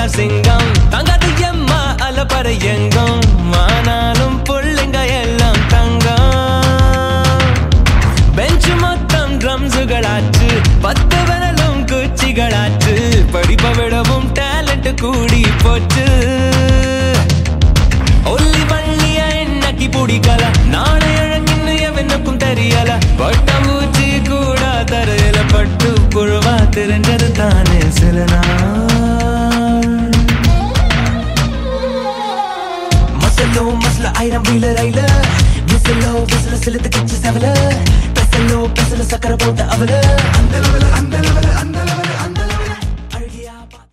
மலர் சிங்கம் தங்காது எம்மா அலப்பற எங்கும் ஆனாலும் புள்ளைங்க எல்லாம் தங்கம் பெஞ்சு மொத்தம் ட்ரம்ஸுகளாச்சு பத்து விரலும் குச்சிகளாச்சு படிப்ப விடவும் டேலண்ட் கூடி போச்சு ஒல்லி வள்ளிய என்னக்கி பிடிக்கல நாளை அழகின்னு எவனுக்கும் தெரியல பட்டாம்பூச்சி கூட தரையில பட்டு புழுவா தெரிஞ்சது தானே சில நாள் மசலோ மசல ஆயிரம் வீல ரயில விசிலோ விசில செலுத்து கிச்சு செவல பெசலோ பெசல சக்கர போட்ட அவல அந்த லெவல அந்த லெவல அந்த லெவல